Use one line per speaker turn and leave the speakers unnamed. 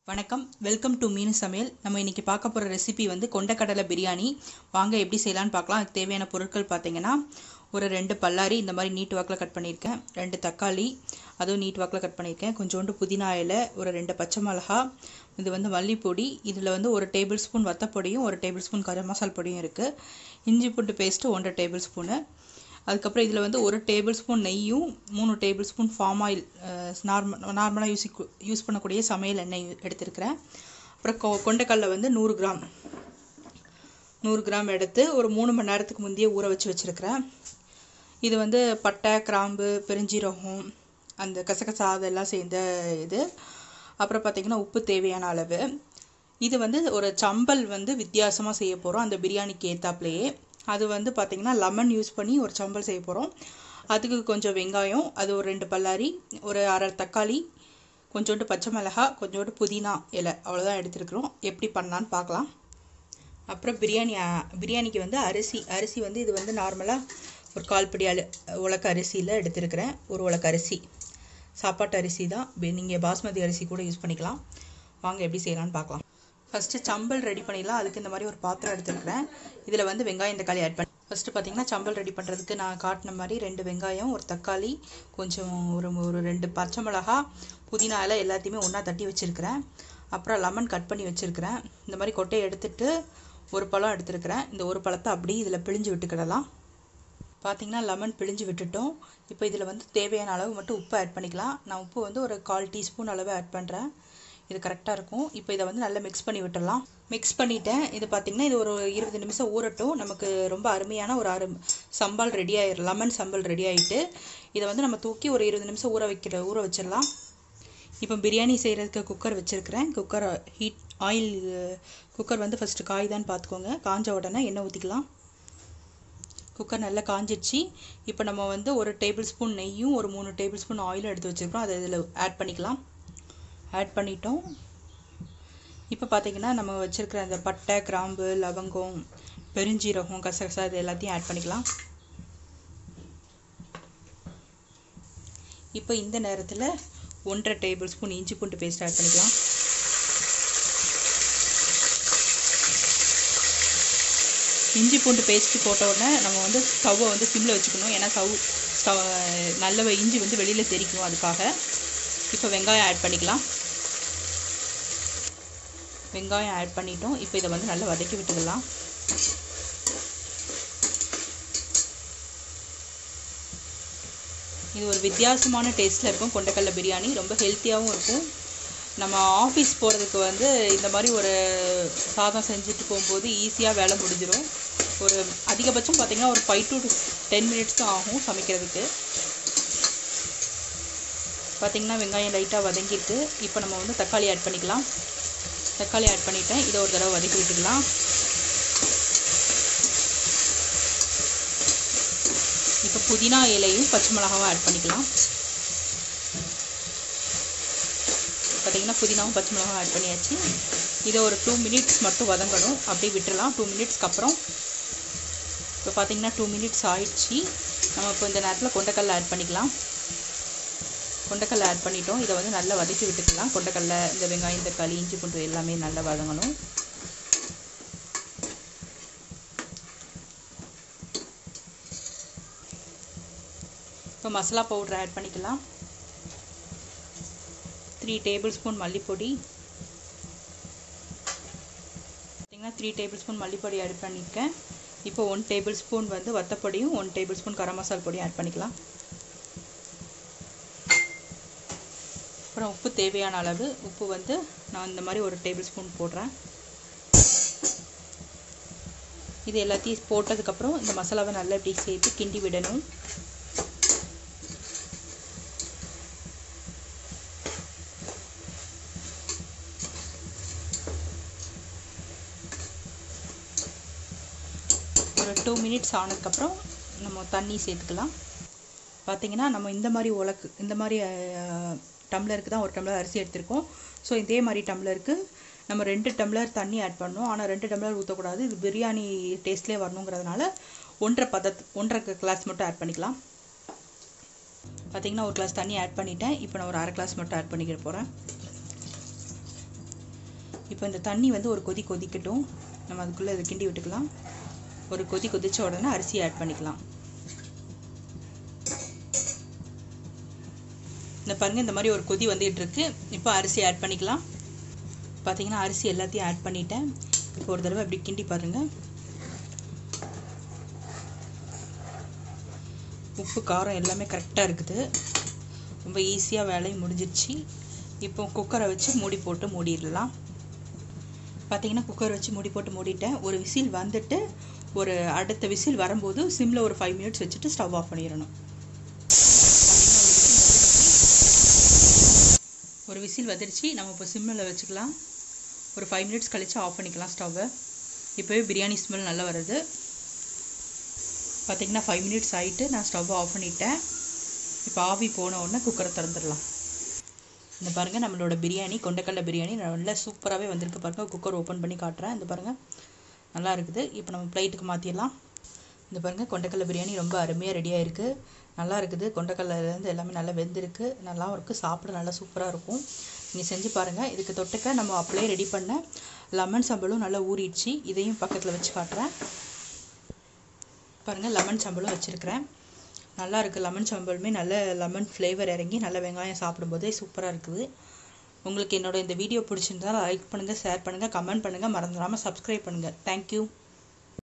வணக்கம் welcome to மீனு சமையல் நம்ம இன்றைக்கி பார்க்க போகிற ரெசிபி வந்து கொண்டக்கடலை பிரியாணி வாங்க எப்படி செய்யலான்னு பார்க்கலாம் அதுக்கு தேவையான பொருட்கள் பார்த்தீங்கன்னா ஒரு ரெண்டு பல்லாரி இந்த மாதிரி நீட் வாக்கில் கட் பண்ணியிருக்கேன் ரெண்டு தக்காளி அதுவும் நீட் வாக்கில் கட் பண்ணியிருக்கேன் கொஞ்சோண்டு புதினா இலை ஒரு ரெண்டு பச்சை மிளகா இது வந்து மல்லிப்பொடி இதில் வந்து ஒரு டேபிள் ஸ்பூன் வத்தப்பொடியும் ஒரு டேபிள் ஸ்பூன் கரம் மசால் பொடியும் இருக்குது இஞ்சி பூண்டு பேஸ்ட்டு ஒன்றரை டேபிள் ஸ்பூனு அதுக்கப்புறம் இதில் வந்து ஒரு டேபிள் ஸ்பூன் நெய்யும் மூணு tablespoon palm oil normal நார்மலாக யூஸ் யூஸ் பண்ணக்கூடிய சமையல் எண்ணெய் எடுத்திருக்கிறேன் அப்புறம் கொ கொண்டைக்கடலை வந்து நூறு கிராம் நூறு கிராம் எடுத்து ஒரு மூணு மணி நேரத்துக்கு முந்தைய ஊற வச்சு வச்சுருக்கிறேன் இது வந்து பட்டை கிராம்பு பெருஞ்சீரகம் அந்த கசகசா அதெல்லாம் சேர்ந்த இது அப்புறம் பார்த்திங்கன்னா உப்பு தேவையான அளவு இது வந்து ஒரு சம்பல் வந்து வித்தியாசமாக செய்ய போகிறோம் அந்த பிரியாணிக்கு ஏற்றாப்புலையே அது வந்து பார்த்திங்கன்னா லெமன் யூஸ் பண்ணி ஒரு சம்பல் செய்ய போகிறோம் அதுக்கு கொஞ்சம் வெங்காயம் அது ஒரு ரெண்டு பல்லாரி ஒரு அரை தக்காளி கொஞ்சோண்டு பச்சை மிளகா கொஞ்சோண்டு புதினா இலை அவ்வளோதான் எடுத்துருக்குறோம் எப்படி பண்ணலான்னு பார்க்கலாம் அப்புறம் பிரியாணி பிரியாணிக்கு வந்து அரிசி அரிசி வந்து இது வந்து நார்மலாக ஒரு கால் படி அலு உலக்க அரிசியில் எடுத்துருக்கிறேன் ஒரு உலக்க அரிசி சாப்பாட்டு அரிசி தான் நீங்கள் பாஸ்மதி அரிசி கூட யூஸ் பண்ணிக்கலாம் வாங்க எப்படி செய்யலான்னு பார்க்கலாம் ஃபஸ்ட்டு சம்பல் ரெடி பண்ணிடலாம் அதுக்கு இந்த மாதிரி ஒரு பாத்திரம் எடுத்துருக்கிறேன் இதில் வந்து வெங்காயம் தக்காளி ஆட் பண்ணி ஃபஸ்ட்டு பார்த்தீங்கன்னா சம்பல் ரெடி பண்ணுறதுக்கு நான் காட்டின மாதிரி ரெண்டு வெங்காயம் ஒரு தக்காளி கொஞ்சம் ஒரு ஒரு ரெண்டு பச்சை மிளகா புதினா எல்லாம் எல்லாத்தையுமே ஒன்றா தட்டி வச்சுருக்கிறேன் அப்புறம் லெமன் கட் பண்ணி வச்சுருக்கிறேன் இந்த மாதிரி கொட்டையை எடுத்துட்டு ஒரு பழம் எடுத்துருக்கிறேன் இந்த ஒரு பழத்தை அப்படியே இதில் பிழிஞ்சு விட்டுக்கிடலாம் பார்த்தீங்கன்னா லெமன் பிழிஞ்சு விட்டுட்டோம் இப்போ இதில் வந்து தேவையான அளவு மட்டும் உப்பு ஆட் பண்ணிக்கலாம் நான் உப்பு வந்து ஒரு கால் டீஸ்பூன் அளவு ஆட் பண்ணுறேன் இது கரெக்டாக இருக்கும் இப்போ இதை வந்து நல்லா மிக்ஸ் பண்ணி விட்டுடலாம் மிக்ஸ் பண்ணிவிட்டேன் இது பார்த்திங்கன்னா இது ஒரு இருபது நிமிஷம் ஊறட்டும் நமக்கு ரொம்ப அருமையான ஒரு அரு சம்பால் ரெடி ஆயிடும் லெமன் சம்பல் ரெடி ஆகிட்டு இதை வந்து நம்ம தூக்கி ஒரு இருபது நிமிஷம் ஊற வைக்கிற ஊற வச்சிடலாம் இப்போ பிரியாணி செய்கிறதுக்கு குக்கர் வச்சுருக்கிறேன் குக்கர் ஹீட் ஆயில் குக்கர் வந்து ஃபஸ்ட்டு காய்தான்னு பார்த்துக்கோங்க காஞ்ச உடனே எண்ணெய் ஊற்றிக்கலாம் குக்கர் நல்லா காஞ்சிடுச்சு இப்போ நம்ம வந்து ஒரு டேபிள் ஸ்பூன் நெய்யும் ஒரு மூணு டேபிள் ஸ்பூன் ஆயிலும் எடுத்து வச்சுருக்கோம் அதை இதில் ஆட் பண்ணிக்கலாம் ஆட் பண்ணிட்டோம் இப்போ பார்த்தீங்கன்னா நம்ம வச்சுருக்கிற அந்த பட்டை கிராம்பு லவங்கம் பெருஞ்சீரகம் கசகசா இது எல்லாத்தையும் ஆட் பண்ணிக்கலாம் இப்போ இந்த நேரத்தில் ஒன்றரை டேபிள் ஸ்பூன் இஞ்சி பூண்டு பேஸ்ட் ஆட் பண்ணிக்கலாம் இஞ்சி பூண்டு பேஸ்ட்டு போட்ட உடனே நம்ம வந்து ஸ்டவ்வை வந்து சிம்மில் வச்சுக்கணும் ஏன்னா ஸ்டவ் ஸ்டவ் நல்ல இஞ்சி வந்து வெளியில் தெரிக்கணும் அதுக்காக இப்போ வெங்காயம் ஆட் பண்ணிக்கலாம் வெங்காயம் ஆட் பண்ணிட்டோம் இப்போ இதை வந்து நல்லா வதக்கி விட்டுக்கலாம் இது ஒரு வித்தியாசமான டேஸ்ட்டில் இருக்கும் கொண்டக்கடலை பிரியாணி ரொம்ப ஹெல்த்தியாகவும் இருக்கும் நம்ம ஆஃபீஸ் போகிறதுக்கு வந்து இந்த மாதிரி ஒரு சாதம் செஞ்சுட்டு போகும்போது ஈஸியாக வேலை முடிஞ்சிடும் ஒரு அதிகபட்சம் பார்த்திங்கன்னா ஒரு ஃபைவ் டு டென் மினிட்ஸ் தான் ஆகும் சமைக்கிறதுக்கு பார்த்திங்கன்னா வெங்காயம் லைட்டாக வதங்கிட்டு இப்போ நம்ம வந்து தக்காளி ஆட் பண்ணிக்கலாம் தக்காளி ஆட் பண்ணிவிட்டேன் இதை ஒரு தடவை வதக்கி விட்டுக்கலாம் இப்போ புதினா இலையும் பச்சை மிளகாவும் ஆட் பண்ணிக்கலாம் பார்த்திங்கன்னா புதினாவும் பச்சை மிளகாவும் ஆட் பண்ணியாச்சு இதை ஒரு டூ மினிட்ஸ் மட்டும் வதங்கணும் அப்படியே விட்டுடலாம் டூ மினிட்ஸ்க்கு அப்புறம் இப்போ பார்த்திங்கன்னா டூ மினிட்ஸ் ஆயிடுச்சு நம்ம இப்போ இந்த நேரத்தில் கொண்டக்கடலை ஆட் பண்ணிக்கலாம் கொண்டக்கடலை ஆட் பண்ணிட்டோம் இதை வந்து நல்லா வதக்கி விட்டுக்கலாம் கொண்டக்கடலை இந்த வெங்காயம் தக்காளி இஞ்சி பூண்டு எல்லாமே நல்லா வதங்கணும் இப்போ மசாலா பவுடர் ஆட் பண்ணிக்கலாம் த்ரீ டேபிள் ஸ்பூன் மல்லிப்பொடி பார்த்திங்கன்னா த்ரீ டேபிள் ஸ்பூன் மல்லிப்பொடி ஆட் பண்ணியிருக்கேன் இப்போ ஒன் டேபிள் ஸ்பூன் வந்து வத்தப்பொடியும் one tablespoon garam masala பொடியும் ஆட் பண்ணிக்கலாம் அப்புறம் உப்பு தேவையான அளவு உப்பு வந்து நான் இந்த மாதிரி ஒரு டேபிள் ஸ்பூன் போடுறேன் இது எல்லாத்தையும் போட்டதுக்கப்புறம் இந்த மசாலாவை நல்லா இப்படி சேர்த்து கிண்டி விடணும் ஒரு டூ மினிட்ஸ் ஆனதுக்கப்புறம் நம்ம தண்ணி சேர்த்துக்கலாம் பார்த்திங்கன்னா நம்ம இந்த மாதிரி உலக்கு இந்த மாதிரி டம்ளருக்கு தான் ஒரு டம்ளர் அரிசி எடுத்திருக்கோம் ஸோ இதே மாதிரி டம்ளருக்கு நம்ம ரெண்டு டம்ளர் தண்ணி ஆட் பண்ணோம் ஆனால் ரெண்டு டம்ளர் ஊற்றக்கூடாது இது பிரியாணி டேஸ்ட்லேயே வரணுங்கிறதுனால ஒன்றரை பதத்து ஒன்றரை கிளாஸ் மட்டும் ஆட் பண்ணிக்கலாம் பார்த்திங்கன்னா ஒரு கிளாஸ் தண்ணி ஆட் பண்ணிட்டேன் இப்போ நான் ஒரு அரை கிளாஸ் மட்டும் ஆட் பண்ணிக்க போகிறேன் இப்போ இந்த தண்ணி வந்து ஒரு கொதி கொதிக்கட்டும் நம்ம அதுக்குள்ளே இதை கிண்டி விட்டுக்கலாம் ஒரு கொதி கொதிச்ச உடனே அரிசி ஆட் பண்ணிக்கலாம் இந்த பாருங்க இந்த மாதிரி ஒரு கொதி வந்துகிட்டு இருக்கு இப்போ அரிசி ஆட் பண்ணிக்கலாம் பார்த்தீங்கன்னா அரிசி எல்லாத்தையும் ஆட் பண்ணிட்டேன் இப்போ ஒரு தடவை அப்படி கிண்டி பாருங்க உப்பு காரம் எல்லாமே கரெக்டாக இருக்குது ரொம்ப ஈஸியாக வேலையும் முடிஞ்சிருச்சு இப்போ குக்கரை வச்சு மூடி போட்டு மூடிடலாம் பார்த்தீங்கன்னா குக்கர் வச்சு மூடி போட்டு மூடிட்டேன் ஒரு விசில் வந்துட்டு ஒரு அடுத்த விசில் வரும்போது சிம்மில் ஒரு ஃபைவ் மினிட்ஸ் வச்சுட்டு ஸ்டவ் ஆஃப் பண்ணிடணும் ஒரு விசில் வந்துடுச்சு நம்ம இப்போ சிம்மில் வச்சுக்கலாம் ஒரு ஃபைவ் மினிட்ஸ் கழித்து ஆஃப் பண்ணிக்கலாம் ஸ்டவ்வை இப்போவே பிரியாணி ஸ்மெல் நல்லா வருது பார்த்திங்கன்னா ஃபைவ் மினிட்ஸ் ஆகிட்டு நான் ஸ்டவ்வை ஆஃப் பண்ணிட்டேன் இப்போ ஆவி போன உடனே குக்கரை திறந்துடலாம் இந்த பாருங்கள் நம்மளோட பிரியாணி கொண்டக்கடலை பிரியாணி நல்லா சூப்பராகவே வந்திருக்கு பாருங்கள் குக்கர் ஓப்பன் பண்ணி காட்டுறேன் இந்த பாருங்கள் நல்லா இருக்குது இப்போ நம்ம பிளேட்டுக்கு மாற்றிடலாம் இந்த பாருங்கள் கொண்டக்கடலை பிரியாணி ரொம்ப அருமையாக ரெடியாக இருக்குது நல்லா இருக்குது கொண்டக்கடலைலேருந்து எல்லாமே நல்லா வெந்திருக்கு நல்லாவும் இருக்குது சாப்பிட நல்லா சூப்பராக இருக்கும் நீங்கள் செஞ்சு பாருங்கள் இதுக்கு தொட்டுக்க நம்ம அப்படியே ரெடி பண்ண லெமன் சம்பளும் நல்லா ஊறிடுச்சு இதையும் பக்கத்தில் வச்சு காட்டுறேன் பாருங்கள் லெமன் சம்பளும் வச்சுருக்கிறேன் நல்லா இருக்குது லெமன் சம்பளுமே நல்ல லெமன் ஃப்ளேவர் இறங்கி நல்ல வெங்காயம் சாப்பிடும்போதே சூப்பராக இருக்குது உங்களுக்கு என்னோட இந்த வீடியோ பிடிச்சிருந்தா லைக் பண்ணுங்கள் ஷேர் பண்ணுங்கள் கமெண்ட் பண்ணுங்கள் மறந்துடாமல் சப்ஸ்கிரைப் பண்ணுங்கள் தேங்க்யூ